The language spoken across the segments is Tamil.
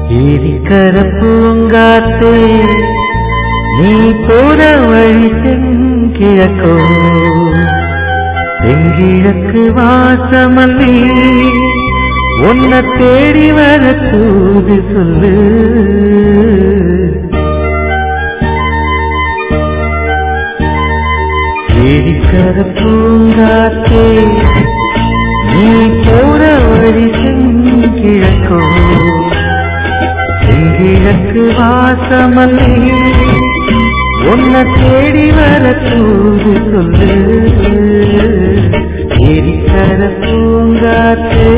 ஏரிக்கர பூங்காத்து நீ போற வழி தென்கிழக்கோ தென்கிழக்கு வாசமல்லி உன்னை தேடி வர தூது சொல்லு ஏரிக்கர பூங்காத்தே நீ போற வழி தென்கிழக்கோ தென்கிழக்கு வாசமல்லி உன்னை தேடி வர தூது சொல்லு எரிக்கர பூங்காத்தே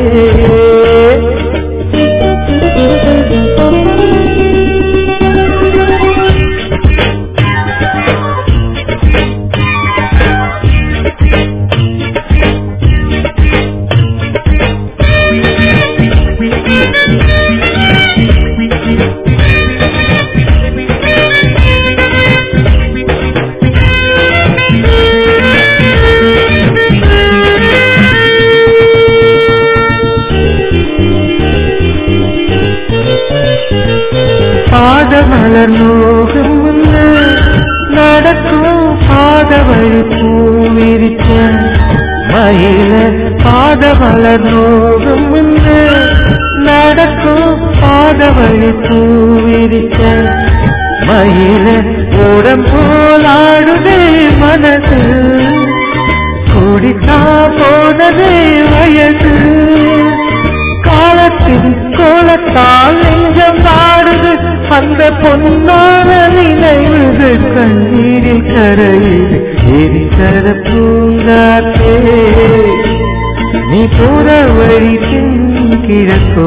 பாதமலர் நோகும் முன்னு நடக்கும் பாத வழி பூவிரிச்ச மயில பாதமலர் நோகும் முன்னு நடக்கும் பாத வழி பூவிரிச்ச மயில ஓடம் போலாடுதே மனசு குடித்தா போனதே வயசு காலத்தின் கோலத்தால் நெஞ்சம் நாடுது அந்த பொன்னான நினைவுது கண்ணீரில் கரையுது எரிக்கர பூங்காத்தே நீ போற வழி கிழக்கோ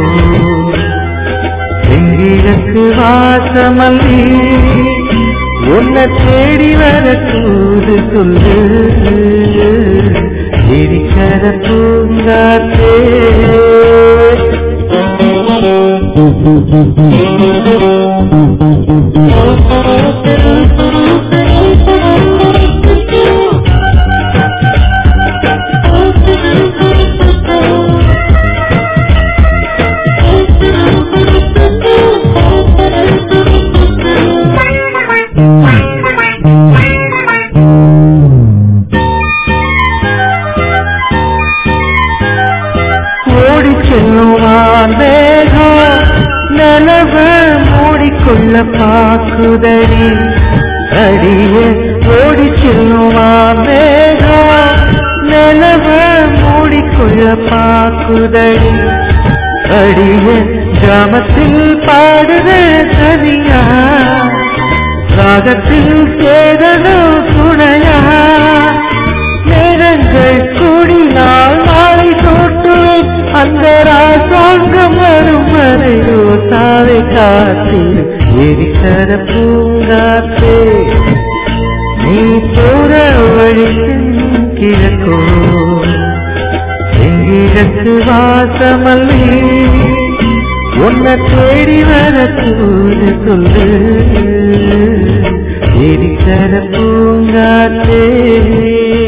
தென்கிழக்கு வாசமல்லி உன்னை தேடி வர தூது சொல்லு எரிக்கர பூங்காத்தே ஓடி செல்லுவான் வேகம் நனவ மூடிக்கொள்ள பாக்குதடி அடிய ஓடி செல்லுவான் வேகம் நனவ மூடிக்கொள்ள பாக்குதடி அடிய கிராமத்தில் பாடுது சரியா ராகத்தில் சேதனும் துணையா நேரங்கள் கூடினால் நாளை தோற்றுவேன் அந்த ராசாங்கம் வரும் வரையோ தாவை காத்தில் எரிக்கர பூங்காத்தே நீ போற வழி கிழக்கோ எங்கிழக்கு வாசமல்லி உன்னை தேடி வர தூது சொல்லு எரிக்கர பூங்காத்தே